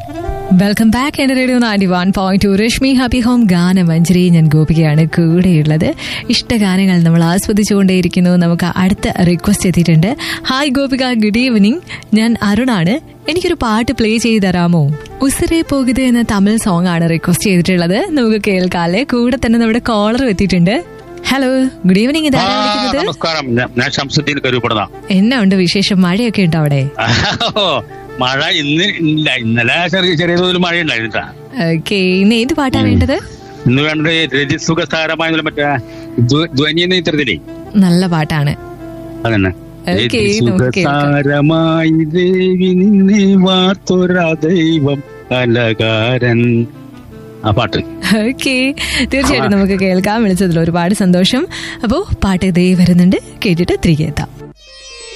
Welcome back എന്റെ radio ninety one point two Rashmi happy home ഗാനമഞ്ജരി ഞാൻ ഗോപികയാണ് കൂടെയുള്ളത് ഇഷ്ടഗാനങ്ങൾ നമ്മൾ ആസ്വദിച്ചുകൊണ്ടേയിരിക്കുന്നു നമുക്ക് അടുത്ത റിക്വസ്റ്റ് എത്തിയിട്ടുണ്ട് ഹായ് ഗോപിക ഗുഡ് ഈവനിങ് ഞാൻ അരുണാണ് എനിക്കൊരു പാട്ട് പ്ലേ ചെയ്ത് തരാമോ ഉസരെ പോകുത് എന്ന തമിഴ് സോങ് ആണ് റിക്വസ്റ്റ് ചെയ്തിട്ടുള്ളത് നമുക്ക് കേൾക്കാല്ലേ കൂടെ തന്നെ നമ്മുടെ കോളർ എത്തിയിട്ടുണ്ട് ഹലോ ഗുഡ് ഈവനിങ് ആ, ഇതാണ് വിളിക്കുന്നത് നമസ്കാരം ഞാൻ- ഞാൻ ഷംസുദ്ദീൻ കരുപ്പെടുന്ന എന്നാ ഉണ്ട് വിശേഷം മഴയൊക്കെ ഉണ്ടോ അവിടെ മഴ ഇന്ന് ഇല്ല ഇന്നലെ ചെറിയ ചെറിയ തോതിൽ മഴ ഉണ്ടായിരുന്നിട്ടാ ഓക്കെ ഇന്ന് ഏത് പാട്ടാ വേണ്ടത് ഇന്ന് വേണ്ടത് രതിസുഖസാരമായ എന്നുള്ള മറ്റേ ധ്വ- ധ്വനി എന്ന ചിത്രത്തിലേ നല്ല പാട്ടാണ് അതന്നെ ഓക്കേ, നമുക്ക് കേൾക്കാം. രതിസുഖസാരമായി ദേവി നിന്നെ വാർത്തൊരാ ദൈവം കലകാരൻ ആ പാട്ട് ഓക്കെ തീർച്ചയായിട്ടും നമുക്ക് കേൾക്കാം വിളിച്ചതിൽ ഒരുപാട് സന്തോഷം അപ്പോ പാട്ട് ഇതേ വരുന്നുണ്ട് കേട്ടിട്ട് തിരികെ എത്താം